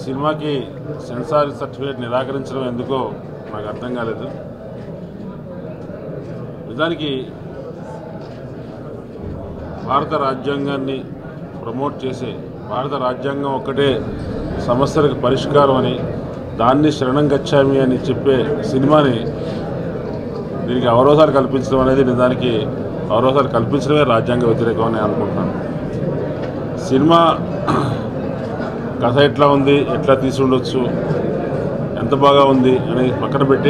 సినిమాకి censor certificate నిరాకరించడం ఎందుకో నాకు అర్థం కాలేదు నిజానికి భారత రాజ్యాంగాన్ని ప్రమోట్ చేసే భారత రాజ్యాంగం ఒక్కటే సమస్యలకు పరిష్కారం అని దాన్ని శరణం గచ్చామి అని చెప్పే సినిమాని దీనికి అవరోధాలు కల్పించడం అనేది నిజానికి అవరోధాలు కల్పించడమే రాజ్యాంగ వ్యతిరేకం అని నేను అనుకుంటున్నాను సినిమా కథ ఎట్లా ఉంది ఎట్లా తీసి ఉండొచ్చు ఎంత బాగా ఉంది అని పక్కన పెట్టి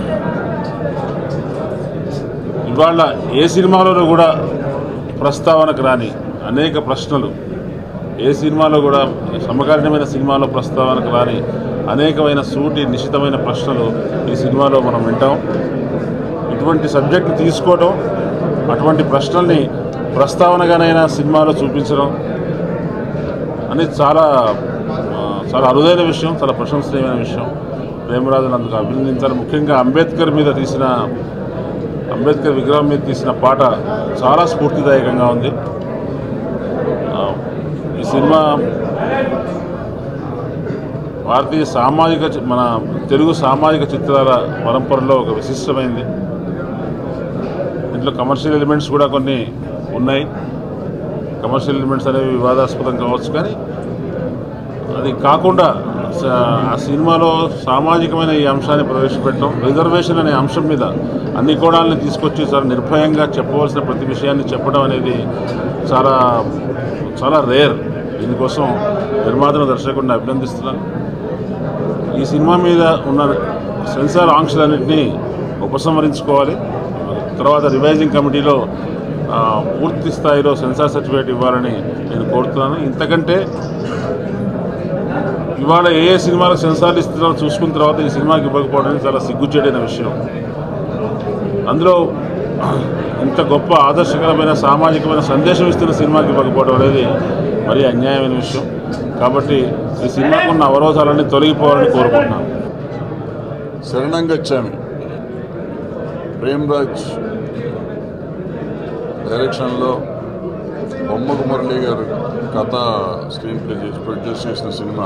ఇవాళ ఏ సినిమాలోనూ కూడా ప్రస్తావనకు రాని అనేక ప్రశ్నలు ఏ సినిమాలో కూడా సమకాలీనమైన సినిమాలో ప్రస్తావనకు రాని అనేకమైన సూటి నిశితమైన ప్రశ్నలు ఈ సినిమాలో మనం వింటాం ఇటువంటి సబ్జెక్ట్ని తీసుకోవడం అటువంటి ప్రశ్నల్ని ప్రస్తావనగానైనా సినిమాలో చూపించడం అనేది చాలా ఆ, చాలా అరుదైన విషయం చాలా ప్రశంసనీయమైన విషయం ప్రేమరాజును అందుకు అభినందించాలి ముఖ్యంగా అంబేద్కర్ మీద తీసిన అంబేద్కర్ విగ్రహం మీద తీసిన పాట చాలా స్ఫూర్తిదాయకంగా ఉంది ఆ, ఈ సినిమా భారతీయ సామాజిక చి- మన తెలుగు సామాజిక చిత్రాల పరంపరలో ఒక విశిష్టమైంది దీంట్లో కమర్షియల్ ఎలిమెంట్స్ కూడా కొన్ని ఉన్నాయి కమర్షియల్ ఎలిమెంట్స్ అనేవి వివాదాస్పదం కావచ్చు కానీ అది కాకుండా స- ఆ సినిమాలో సామాజికమైన ఈ అంశాన్ని ప్రవేశపెట్టడం రిజర్వేషన్ అనే అంశం మీద అన్ని కోణాలను తీసుకొచ్చి చాలా నిర్భయంగా చెప్పవలసిన ప్రతి విషయాన్ని చెప్పడం అనేది చాలా చాలా రేర్ దీనికోసం నిర్మాతను దర్శకుడిని అభినందిస్తున్నాను ఈ సినిమా మీద ఉన్న సెన్సార్ ఆంక్షలన్నింటినీ ఉపసంహరించుకోవాలి తర్వాత రివైజింగ్ కమిటీలో ఆ, పూర్తి స్థాయిలో సెన్సార్ సర్టిఫికేట్ ఇవ్వాలని నేను కోరుతున్నాను ఇంతకంటే ఇవాళ ఏ ఏ సినిమాలకు సెన్సార్లు ఇస్తున్నారో చూసుకున్న తర్వాత ఈ సినిమాకి ఇవ్వకపోవడం అనేది చాలా సిగ్గుచేటైన విషయం అందులో ఇంత గొప్ప ఆదర్శకరమైన సామాజికమైన సందేశం ఇస్తున్న సినిమాకి ఇవ్వకపోవడం అనేది మరీ అన్యాయమైన విషయం కాబట్టి ఈ సినిమాకు ఉన్న అవరోధాలన్నీ తొలగిపోవాలని కోరుకుంటున్నాను శరణం గచ్చామి ప్రేమ్రాజ్ డైరెక్షన్లో బొమ్మకు మురళి గారు కథ స్క్రీన్ ప్లే చేసి ప్రొడ్యూస్ చేసిన సినిమా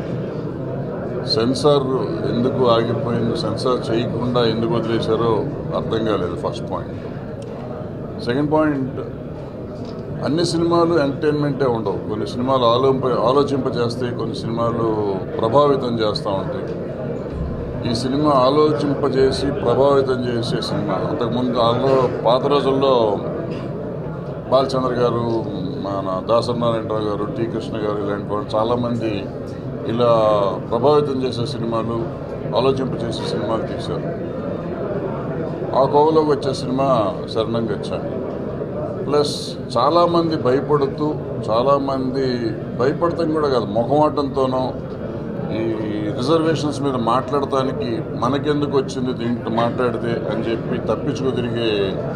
సెన్సార్ ఎందుకు ఆగిపోయింది సెన్సార్ చేయకుండా ఎందుకు వదిలేశారో అర్థం కాలేదు ఫస్ట్ పాయింట్ సెకండ్ పాయింట్ అన్ని సినిమాలు ఎంటర్టైన్మెంటే ఉండవు కొన్ని సినిమాలు ఆలోంప ఆలోచింపజేస్తాయి కొన్ని సినిమాలు ప్రభావితం చేస్తూ ఉంటాయి ఈ సినిమా ఆలోచింపజేసి ప్రభావితం చేసే సినిమా అంతకుముందు అందులో పాత రోజుల్లో బాలచంద్ర గారు మన దాసనారాయణరావు గారు టి కృష్ణ గారు ఇలాంటి వాళ్ళు చాలామంది ఇలా ప్రభావితం చేసే సినిమాలు ఆలోచింపజేసే సినిమాలు తీశారు ఆ కోవలోకి వచ్చే సినిమా శరణం గచ్చాను ప్లస్ చాలామంది భయపడుతూ చాలామంది భయపడతాం కూడా కాదు ముఖమాటంతోనో ఈ రిజర్వేషన్స్ మీద మాట్లాడటానికి మనకెందుకు వచ్చింది దీంట్లో మాట్లాడితే అని చెప్పి తప్పించుకు తిరిగే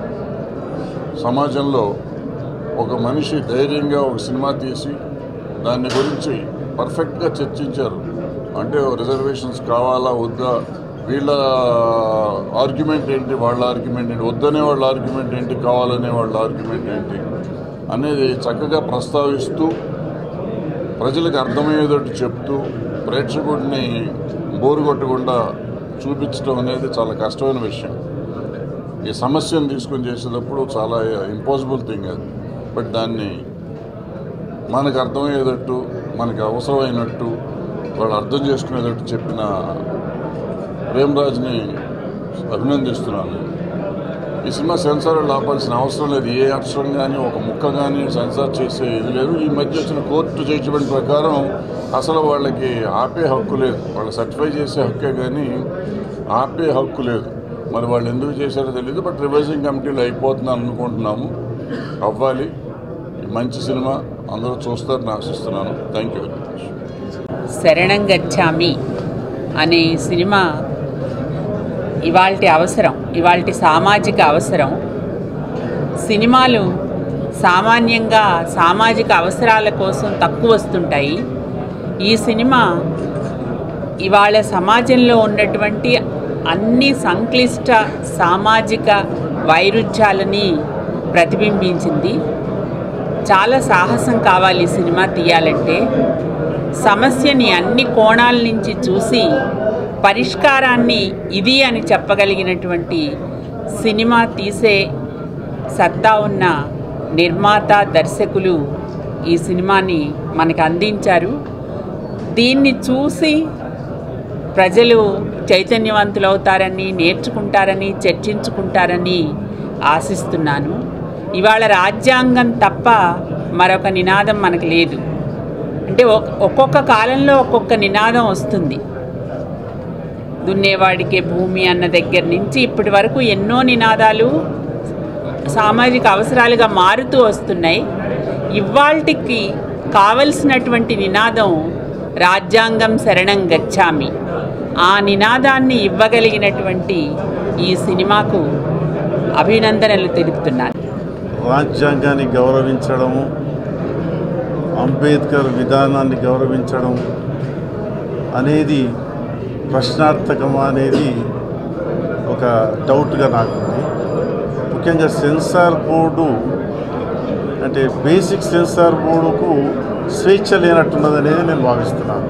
సమాజంలో ఒక మనిషి ధైర్యంగా ఒక సినిమా తీసి దాని గురించి పర్ఫెక్ట్గా చర్చించారు అంటే రిజర్వేషన్స్ కావాలా వద్దా వీళ్ళ ఆర్గ్యుమెంట్ ఏంటి వాళ్ళ ఆర్గ్యుమెంట్ ఏంటి వద్దనే వాళ్ళ ఆర్గ్యుమెంట్ ఏంటి కావాలనే వాళ్ళ ఆర్గ్యుమెంట్ ఏంటి అనేది చక్కగా ప్రస్తావిస్తూ ప్రజలకు అర్థమయ్యేటట్టు చెప్తూ ప్రేక్షకుడిని బోరు కొట్టకుండా చూపించడం అనేది చాలా కష్టమైన విషయం ఈ సమస్యను తీసుకొని చేసేటప్పుడు చాలా ఇంపాసిబుల్ థింగ్ అది బట్ దాన్ని మనకు అర్థమయ్యేటట్టు మనకి అవసరమైనట్టు వాళ్ళు అర్థం చేసుకునేటట్టు చెప్పిన ప్రేమరాజ్ని అభినందిస్తున్నాను ఈ సినిమా సెన్సార్ ఆపాల్సిన అవసరం లేదు ఏ అక్షరం కానీ ఒక ముక్క కానీ సెన్సార్ చేసే ఇది లేదు ఈ మధ్య వచ్చిన కోర్టు జడ్జిమెంట్ ప్రకారం అసలు వాళ్ళకి ఆపే హక్కు లేదు వాళ్ళు సర్టిఫై చేసే హక్కే కానీ ఆపే హక్కు లేదు మరి వాళ్ళు ఎందుకు చేశారో తెలియదు బట్ రివైజింగ్ కమిటీలో అయిపోతుందని అనుకుంటున్నాము అవ్వాలి మంచి సినిమా అందరూ చూస్తారని ఆశిస్తున్నాను థ్యాంక్ యూ వెరీ మచ్ శరణం గచ్చామి అనే సినిమా ఇవాల్టి అవసరం ఇవాల్టి సామాజిక అవసరం సినిమాలు సామాన్యంగా సామాజిక అవసరాల కోసం తక్కువ వస్తుంటాయి ఈ సినిమా ఇవాళ సమాజంలో ఉన్నటువంటి అన్ని సంక్లిష్ట సామాజిక వైరుధ్యాలని ప్రతిబింబించింది చాలా సాహసం కావాలి ఈ సినిమా తీయాలంటే సమస్యని అన్ని కోణాల నుంచి చూసి పరిష్కారాన్ని ఇది అని చెప్పగలిగినటువంటి సినిమా తీసే సత్తా ఉన్న నిర్మాత దర్శకులు ఈ సినిమాని మనకు అందించారు దీన్ని చూసి ప్రజలు చైతన్యవంతులవుతారని నేర్చుకుంటారని చర్చించుకుంటారని ఆశిస్తున్నాను ఇవాళ రాజ్యాంగం తప్ప మరొక నినాదం మనకు లేదు అంటే ఒక్- ఒక్కొక్క కాలంలో ఒక్కొక్క నినాదం వస్తుంది దున్నేవాడికే భూమి అన్న దగ్గర నుంచి ఇప్పటి వరకు ఎన్నో నినాదాలు సామాజిక అవసరాలుగా మారుతూ వస్తున్నాయి ఇవాల్టికి కావలసినటువంటి నినాదం రాజ్యాంగం శరణం గచ్చామి ఆ నినాదాన్ని ఇవ్వగలిగినటువంటి ఈ సినిమాకు అభినందనలు తెలుపుతున్నాను రాజ్యాంగాన్ని గౌరవించడము అంబేద్కర్ విధానాన్ని గౌరవించడం అనేది ప్రశ్నార్థకమా అనేది ఒక డౌట్గా నాకుంది ముఖ్యంగా సెన్సార్ బోర్డు అంటే బేసిక్ సెన్సార్ బోర్డుకు స్వేచ్ఛ లేనట్టున్నది అనేది నేను భావిస్తున్నాను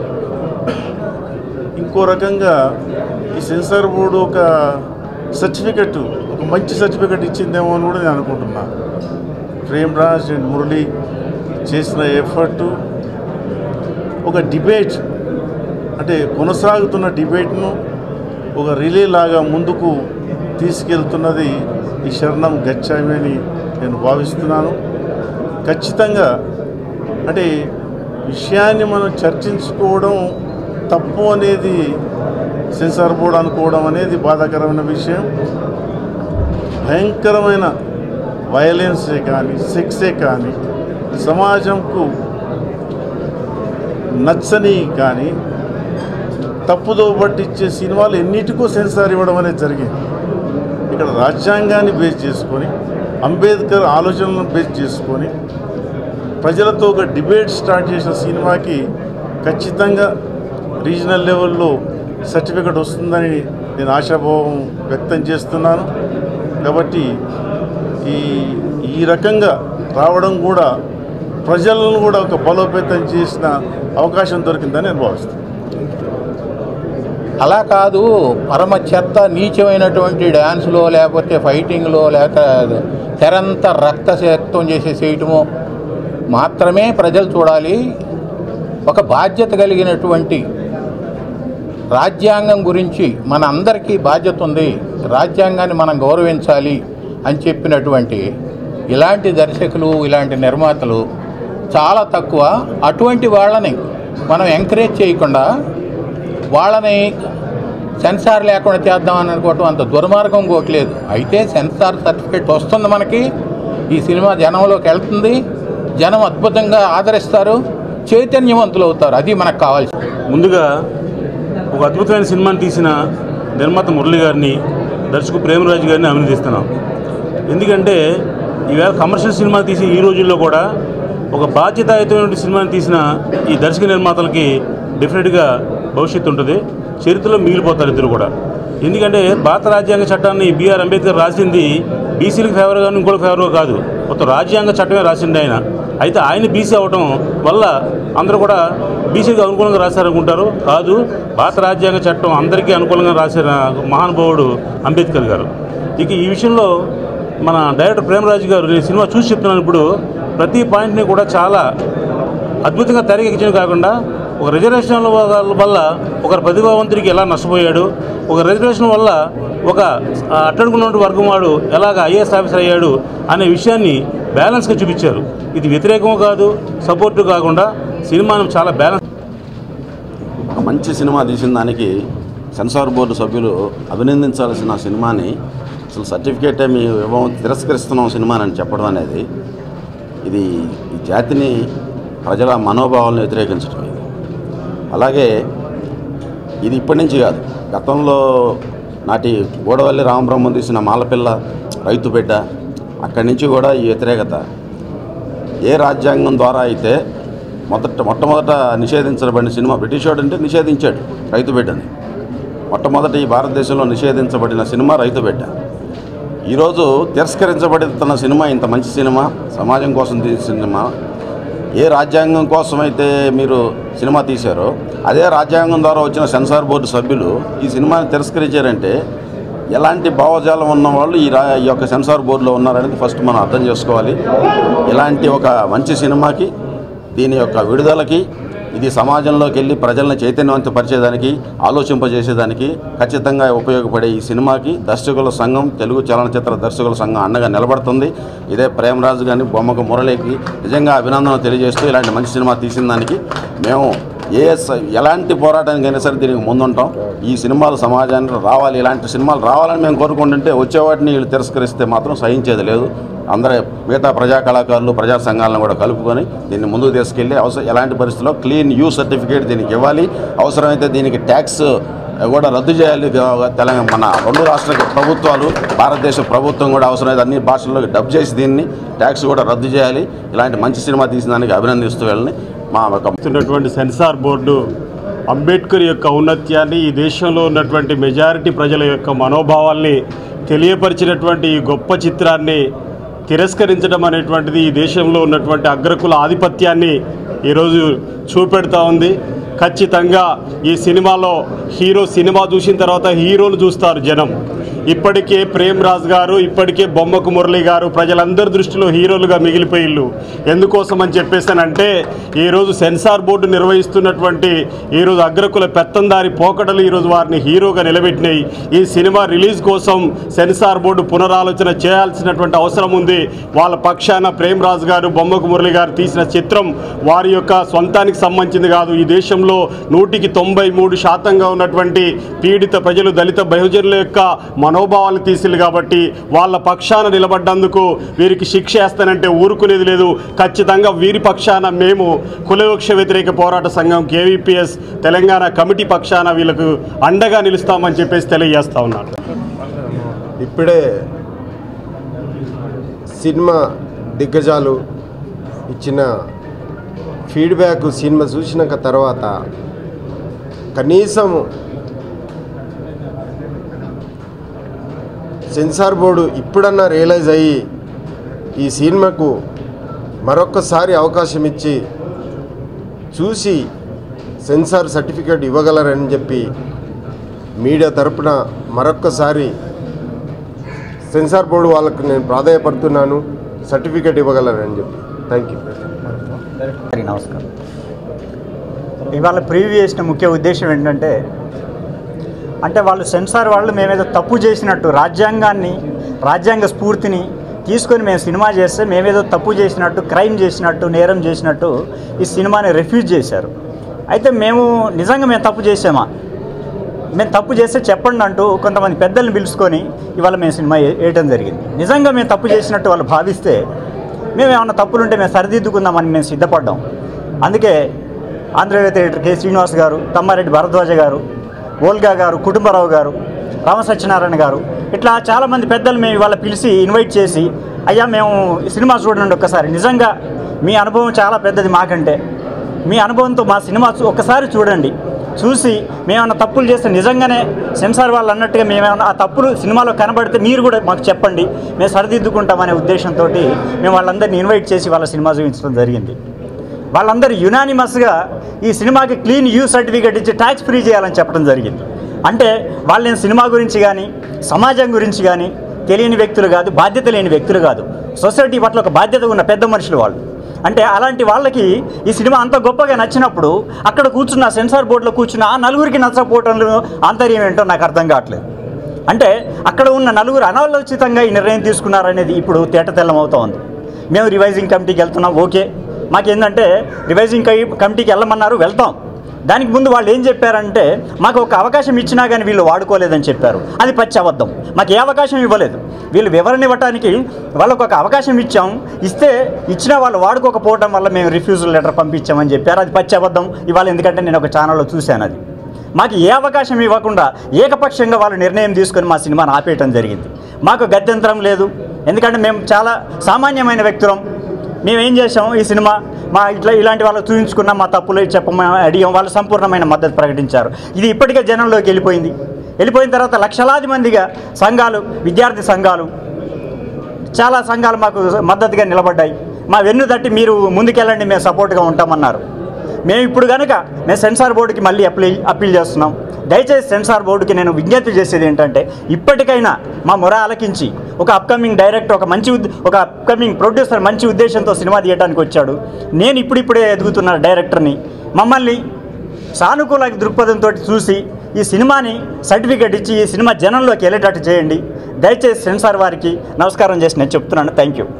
ఇంకో రకంగా ఈ సెన్సార్ బోర్డు ఒక సర్టిఫికెట్ ఒక మంచి సర్టిఫికెట్ ఇచ్చిందేమో అని కూడా నేను అనుకుంటున్నాను ప్రేమ్ రాజ్ అండ్ మురళి చేసిన ఎఫర్టు ఒక డిబేట్ అంటే కొనసాగుతున్న డిబేట్ను ఒక రిలే లాగా ముందుకు తీసుకెళ్తున్నది ఈ శరణం గచ్చామి అని నేను భావిస్తున్నాను ఖచ్చితంగా అంటే విషయాన్ని మనం చర్చించుకోవడం తప్పు అనేది సెన్సార్ బోర్డు అనుకోవడం అనేది బాధాకరమైన విషయం భయంకరమైన వయలెన్సే కానీ సెక్సే కానీ సమాజంకు నచ్చని కానీ తప్పుదో పట్టించే సినిమాలు ఎన్నిటికో సెన్సార్ ఇవ్వడం అనేది జరిగింది ఇక్కడ రాజ్యాంగాన్ని బేస్ చేసుకొని అంబేద్కర్ ఆలోచనలను బేస్ చేసుకొని ప్రజలతో ఒక డిబేట్ స్టార్ట్ చేసిన సినిమాకి ఖచ్చితంగా రీజనల్ లెవెల్లో సర్టిఫికెట్ వస్తుందని నేను ఆశాభావం వ్యక్తం చేస్తున్నాను కాబట్టి ఈ ఈ రకంగా రావడం కూడా ప్రజలను కూడా ఒక బలోపేతం చేసిన అవకాశం దొరికిందని నేను భావిస్తున్నాను అలా కాదు పరమ చెత్త నీచమైనటువంటి డ్యాన్స్లో లేకపోతే ఫైటింగ్లో లేక తెరంత రక్తశక్తం చేసే చేయటము మాత్రమే ప్రజలు చూడాలి ఒక బాధ్యత కలిగినటువంటి రాజ్యాంగం గురించి మన అందరికీ బాధ్యత ఉంది రాజ్యాంగాన్ని మనం గౌరవించాలి అని చెప్పినటువంటి ఇలాంటి దర్శకులు ఇలాంటి నిర్మాతలు చాలా తక్కువ అటువంటి వాళ్ళని మనం ఎంకరేజ్ చేయకుండా వాళ్ళని సెన్సార్ లేకుండా చేద్దామని అనుకోవటం అంత దుర్మార్గం ఇంకోట్లేదు అయితే సెన్సార్ సర్టిఫికేట్ వస్తుంది మనకి ఈ సినిమా జనంలోకి వెళ్తుంది జనం అద్భుతంగా ఆదరిస్తారు చైతన్యవంతులు అవుతారు అది మనకు కావాల్సింది ముందుగా ఒక అద్భుతమైన సినిమాని తీసిన నిర్మాత మురళి గారిని దర్శకుడు ప్రేమరాజు గారిని అభినందిస్తున్నాం ఎందుకంటే ఈవేళ కమర్షియల్ సినిమా తీసి ఈ రోజుల్లో కూడా ఒక బాధ్యతాయుతమైన సినిమాని తీసిన ఈ దర్శక నిర్మాతలకి డెఫినెట్గా భవిష్యత్తు ఉంటుంది చరిత్రలో మిగిలిపోతారు ఇద్దరు కూడా ఎందుకంటే భారత రాజ్యాంగ చట్టాన్ని బిఆర్ అంబేద్కర్ రాసింది బీసీలకు ఫేవర్గా ఇంకోటి ఫేవర్గా కాదు మొత్తం రాజ్యాంగ చట్టమే రాసింది ఆయన అయితే ఆయన బీసీ అవటం వల్ల అందరూ కూడా బీసీకి అనుకూలంగా రాశారనుకుంటారు కాదు భారత రాజ్యాంగ చట్టం అందరికీ అనుకూలంగా రాసిన మహానుభావుడు అంబేద్కర్ గారు ఇక ఈ విషయంలో మన డైరెక్టర్ ప్రేమరాజు గారు నేను సినిమా చూసి చెప్తున్నాను ఇప్పుడు ప్రతి పాయింట్ని కూడా చాలా అద్భుతంగా తెరకెక్కించడం కాకుండా ఒక రిజర్వేషన్ వల్ల ఒకరి ప్రతిభావంతుడికి ఎలా నష్టపోయాడు ఒక రిజర్వేషన్ వల్ల ఒక ఆ, అట్టడుగున్నటువంటి వర్గం వాడు ఎలాగ ఐఏఎస్ ఆఫీసర్ అయ్యాడు అనే విషయాన్ని బ్యాలెన్స్గా చూపించారు ఇది వ్యతిరేకం కాదు సపోర్టు కాకుండా సినిమాను చాలా బ్యాలెన్స్ ఒక మంచి సినిమా తీసిన దానికి సెన్సార్ బోర్డు సభ్యులు అభినందించాల్సిన సినిమాని అసలు సర్టిఫికేట్ మీ ఇవ్వం తిరస్కరిస్తున్నాం సినిమాని చెప్పడం అనేది ఇది ఈ జాతిని ప్రజల మనోభావాలను వ్యతిరేకించడం ఇది అలాగే ఇది ఇప్పటి నుంచి కాదు గతంలో నాటి గోడవల్లి రామబ్రహ్మం తీసిన మాలపిల్ల రైతు బిడ్డ అక్కడి నుంచి కూడా ఈ వ్యతిరేకత ఏ రాజ్యాంగం ద్వారా అయితే మొదట మొట్టమొదట నిషేధించబడిన సినిమా బ్రిటిష్ వాడు అంటే నిషేధించాడు రైతు బిడ్డని మొట్టమొదట ఈ భారతదేశంలో నిషేధించబడిన సినిమా రైతు బిడ్డ ఈరోజు తిరస్కరించబడుతున్న సినిమా ఇంత మంచి సినిమా సమాజం కోసం తీసిన సినిమా ఏ రాజ్యాంగం కోసం అయితే మీరు సినిమా తీశారో అదే రాజ్యాంగం ద్వారా వచ్చిన సెన్సార్ బోర్డు సభ్యులు ఈ సినిమాని తిరస్కరించారంటే ఎలాంటి భావజాలం ఉన్న వాళ్ళు ఈ రా ఈ యొక్క సెన్సార్ బోర్డులో ఉన్నారనేది ఫస్ట్ మనం అర్థం చేసుకోవాలి ఇలాంటి ఒక మంచి సినిమాకి దీని యొక్క విడుదలకి ఇది సమాజంలోకి వెళ్ళి ప్రజలను చైతన్యవంతపరిచేదానికి ఆలోచింపజేసేదానికి ఖచ్చితంగా ఉపయోగపడే ఈ సినిమాకి దర్శకుల సంఘం తెలుగు చలనచిత్ర దర్శకుల సంఘం అండగా నిలబడుతుంది ఇదే ప్రేమరాజు గారిని బొమ్మకు మురళికి నిజంగా అభినందనలు తెలియజేస్తూ ఇలాంటి మంచి సినిమా తీసిన దానికి మేము ఏ స- ఎలాంటి పోరాటానికైనా సరే దీనికి ముందుంటాం ఈ సినిమాలు సమాజానికి రావాలి ఇలాంటి సినిమాలు రావాలని మేము కోరుకుంటుంటే వచ్చేవాటిని వీళ్ళు తిరస్కరిస్తే మాత్రం సహించేది లేదు అందరూ మిగతా ప్రజా కళాకారులు ప్రజా సంఘాలను కూడా కలుపుకొని దీన్ని ముందుకు తీసుకెళ్ళి అవసరం ఎలాంటి పరిస్థితుల్లో క్లీన్ యూ సర్టిఫికేట్ దీనికి ఇవ్వాలి అవసరమైతే దీనికి ట్యాక్స్ కూడా రద్దు చేయాలి తెలంగాణ మన రెండు రాష్ట్ర ప్రభుత్వాలు భారతదేశ ప్రభుత్వం కూడా అవసరమైతే అన్ని భాషల్లో డబ్ చేసి దీన్ని ట్యాక్స్ కూడా రద్దు చేయాలి ఇలాంటి మంచి సినిమా తీసిన దానికి అభినందిస్తూ వెళ్ళని మా యొక్క ఉన్నటువంటి సెన్సార్ బోర్డు అంబేద్కర్ యొక్క ఔన్నత్యాన్ని ఈ దేశంలో ఉన్నటువంటి మెజారిటీ ప్రజల యొక్క మనోభావాల్ని తెలియపరిచినటువంటి ఈ గొప్ప చిత్రాన్ని తిరస్కరించడం అనేటువంటిది ఈ దేశంలో ఉన్నటువంటి అగ్రకుల ఆధిపత్యాన్ని ఈరోజు చూపెడతా ఉంది ఖచ్చితంగా ఈ సినిమాలో హీరో సినిమా చూసిన తర్వాత హీరోను చూస్తారు జనం ఇప్పటికే ప్రేమ్ రాజ్ గారు ఇప్పటికే బొమ్మకు మురళి గారు ప్రజలందరి దృష్టిలో హీరోలుగా మిగిలిపోయిళ్ళు ఎందుకోసం అని చెప్పేసానంటే ఈరోజు సెన్సార్ బోర్డు నిర్వహిస్తున్నటువంటి ఈరోజు అగ్రకుల పెత్తందారి పోకడలు ఈరోజు వారిని హీరోగా నిలబెట్టినాయి ఈ సినిమా రిలీజ్ కోసం సెన్సార్ బోర్డు పునరాలోచన చేయాల్సినటువంటి అవసరం ఉంది వాళ్ళ పక్షాన ప్రేమ్ రాజ్ గారు బొమ్మకు మురళి గారు తీసిన చిత్రం వారి యొక్క సొంతానికి సంబంధించింది కాదు ఈ దేశంలో నూటికి తొంభై మూడు శాతంగా ఉన్నటువంటి పీడిత ప్రజలు దళిత బహుజనుల యొక్క మనోభావాలు తీసిల్లు కాబట్టి వాళ్ళ పక్షాన నిలబడ్డందుకు వీరికి శిక్ష వేస్తానంటే ఊరుకునేది లేదు ఖచ్చితంగా వీరి పక్షాన మేము కులవృక్ష వ్యతిరేక పోరాట సంఘం కేవీపీఎస్ తెలంగాణ కమిటీ పక్షాన వీళ్ళకు అండగా నిలుస్తామని చెప్పేసి తెలియజేస్తా ఉన్నాను ఇప్పుడే సినిమా దిగ్గజాలు ఇచ్చిన ఫీడ్బ్యాక్ సినిమా చూసినాక తర్వాత కనీసం సెన్సార్ బోర్డు ఇప్పుడన్నా రియలైజ్ అయ్యి ఈ సినిమాకు మరొక్కసారి అవకాశం ఇచ్చి చూసి సెన్సార్ సర్టిఫికేట్ ఇవ్వగలరని చెప్పి మీడియా తరపున మరొక్కసారి సెన్సార్ బోర్డు వాళ్ళకు నేను ప్రాధాయపడుతున్నాను సర్టిఫికేట్ ఇవ్వగలరని చెప్పి థ్యాంక్ యూ గారికి నమస్కారం ఇవాళ ప్రివ్యూ చేసిన ముఖ్య ఉద్దేశం ఏంటంటే అంటే వాళ్ళు సెన్సార్ వాళ్ళు మేమేదో తప్పు చేసినట్టు రాజ్యాంగాన్ని రాజ్యాంగ స్ఫూర్తిని తీసుకొని మేము సినిమా చేస్తే మేమేదో తప్పు చేసినట్టు క్రైమ్ చేసినట్టు నేరం చేసినట్టు ఈ సినిమాని రిఫ్యూజ్ చేశారు అయితే మేము నిజంగా మేము తప్పు చేసామా మేము తప్పు చేస్తే చెప్పండి అంటూ కొంతమంది పెద్దల్ని పిలుచుకొని ఇవాళ మేము సినిమా ఏ- వేయటం జరిగింది నిజంగా మేము తప్పు చేసినట్టు వాళ్ళు భావిస్తే మేము ఏమైనా తప్పులుంటే మేము సరిదిద్దుకుందామని మేము సిద్ధపడ్డాం అందుకే ఆంధ్రవేద ఎడిటర్ కె శ్రీనివాస్ గారు తమ్మారెడ్డి భరద్వాజ గారు ఓల్గా గారు కుటుంబరావు గారు రామ సత్యనారాయణ గారు ఇట్లా చాలామంది పెద్దలు మేము ఇవాళ పిలిచి ఇన్వైట్ చేసి అయ్యా మేము ఈ సినిమా చూడండి ఒక్కసారి నిజంగా మీ అనుభవం చాలా పెద్దది మాకంటే మీ అనుభవంతో మా సినిమా చూ- ఒక్కసారి చూడండి చూసి మేమన్నా తప్పులు చేస్తే నిజంగానే సెన్సార్ వాళ్ళు అన్నట్టుగా మేమేమన్నా ఆ తప్పులు సినిమాలో కనబడితే మీరు కూడా మాకు చెప్పండి మేము సరిదిద్దుకుంటామనే ఉద్దేశంతో మేము వాళ్ళందరినీ ఇన్వైట్ చేసి వాళ్ళ సినిమా చూపించడం జరిగింది వాళ్ళందరూ యునానిమస్గా ఈ సినిమాకి క్లీన్ యూ సర్టిఫికేట్ ఇచ్చి ట్యాక్స్ ఫ్రీ చేయాలని చెప్పడం జరిగింది అంటే వాళ్ళని సినిమా గురించి కానీ సమాజం గురించి కానీ తెలియని వ్యక్తులు కాదు బాధ్యత లేని వ్యక్తులు కాదు సొసైటీ పట్ల ఒక బాధ్యత ఉన్న పెద్ద మనుషులు వాళ్ళు అంటే అలాంటి వాళ్ళకి ఈ సినిమా అంత గొప్పగా నచ్చినప్పుడు అక్కడ కూర్చున్న సెన్సార్ బోర్డులో కూర్చున్న ఆ నలుగురికి నచ్చకపోవటంలో ఆంతర్యం ఏంటో నాకు అర్థం కావట్లేదు అంటే అక్కడ ఉన్న నలుగురు అనాలోచితంగా ఈ నిర్ణయం తీసుకున్నారనేది ఇప్పుడు తేట తెల్లమవుతా ఉంది మేము రివైజింగ్ కమిటీకి వెళ్తున్నాం ఓకే మాకేంటంటే రివైజింగ్ కై- కమిటీకి వెళ్ళమన్నారు వెళ్తాం దానికి ముందు వాళ్ళు ఏం చెప్పారంటే మాకు ఒక అవకాశం ఇచ్చినా కానీ వీళ్ళు వాడుకోలేదని చెప్పారు అది పచ్చి అబద్ధం మాకు ఏ అవకాశం ఇవ్వలేదు వీళ్ళు వివరణ ఇవ్వడానికి వాళ్ళకు ఒక అవకాశం ఇచ్చాం ఇస్తే ఇచ్చినా వాళ్ళు వాడుకోకపోవడం వల్ల మేము రిఫ్యూజల్ లెటర్ పంపించామని చెప్పారు అది పచ్చి అబద్ధం ఇవాళ ఎందుకంటే నేను ఒక ఛానల్లో చూశాను అది మాకు ఏ అవకాశం ఇవ్వకుండా ఏకపక్షంగా వాళ్ళు నిర్ణయం తీసుకొని మా సినిమాను ఆపేయటం జరిగింది మాకు గత్యంతరం లేదు ఎందుకంటే మేము చాలా సామాన్యమైన వ్యక్తులం మేము ఏం చేసాం ఈ సినిమా మా ఇట్లా ఇలాంటి వాళ్ళకి చూపించుకున్న మా తప్పులు చెప్పమని అడిగాం వాళ్ళు సంపూర్ణమైన మద్దతు ప్రకటించారు ఇది ఇప్పటికే జనంలోకి వెళ్ళిపోయింది వెళ్ళిపోయిన తర్వాత లక్షలాది మందిగా సంఘాలు విద్యార్థి సంఘాలు చాలా సంఘాలు మాకు మద్దతుగా నిలబడ్డాయి మా వెన్ను తట్టి మీరు ముందుకెళ్ళండి మేము సపోర్ట్గా ఉంటామన్నారు మేము ఇప్పుడు కనుక మేము సెన్సార్ బోర్డుకి మళ్ళీ అప్లై అప్పీల్ చేస్తున్నాం దయచేసి సెన్సార్ బోర్డుకి నేను విజ్ఞప్తి చేసేది ఏంటంటే ఇప్పటికైనా మా మొర ఆలకించి ఒక అప్కమింగ్ డైరెక్టర్ ఒక మంచి ఉద్- ఒక అప్కమింగ్ ప్రొడ్యూసర్ మంచి ఉద్దేశంతో సినిమా తీయడానికి వచ్చాడు నేను ఇప్పుడిప్పుడే ఎదుగుతున్న డైరెక్టర్ని మమ్మల్ని సానుకూల దృక్పథంతో చూసి ఈ సినిమాని సర్టిఫికేట్ ఇచ్చి ఈ సినిమా జనంలోకి వెళ్ళేటట్టు చేయండి దయచేసి సెన్సార్ వారికి నమస్కారం చేసి నేను చెప్తున్నాను థ్యాంక్ యూ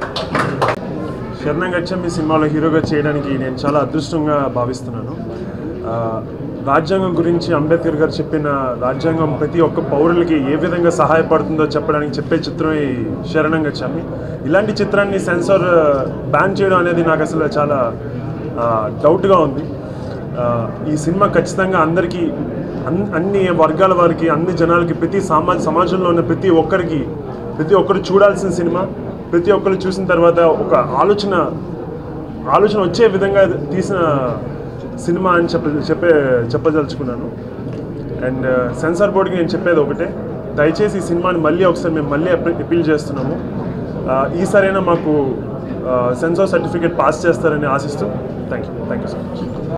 శరణం గచ్చం ఈ సినిమాలో హీరోగా చేయడానికి నేను చాలా అదృష్టంగా భావిస్తున్నాను ఆ, రాజ్యాంగం గురించి అంబేద్కర్ గారు చెప్పిన రాజ్యాంగం ప్రతి ఒక్క పౌరులకి ఏ విధంగా సహాయపడుతుందో చెప్పడానికి చెప్పే చిత్రం ఈ శరణం గచ్చామి ఇలాంటి చిత్రాన్ని సెన్సార్ బ్యాన్ చేయడం అనేది నాకు అసలు చాలా డౌట్గా ఉంది ఆ, ఈ సినిమా ఖచ్చితంగా అందరికీ అన్ అన్ని వర్గాల వారికి అన్ని జనాలకి ప్రతి సామాజ సమాజంలో ఉన్న ప్రతి ఒక్కరికి ప్రతి ఒక్కరు చూడాల్సిన సినిమా ప్రతి ఒక్కరు చూసిన తర్వాత ఒక ఆలోచన ఆలోచన వచ్చే విధంగా తీసిన సినిమా అని చెప్ప చెప్పే చెప్పదలుచుకున్నాను అండ్ సెన్సార్ బోర్డుకి నేను చెప్పేది ఒకటే దయచేసి ఈ సినిమాని మళ్ళీ ఒకసారి మేము మళ్ళీ అపీల్ చేస్తున్నాము ఆ, ఈసారైనా మాకు సెన్సార్ సర్టిఫికేట్ పాస్ చేస్తారని ఆశిస్తూ thank you thank you so much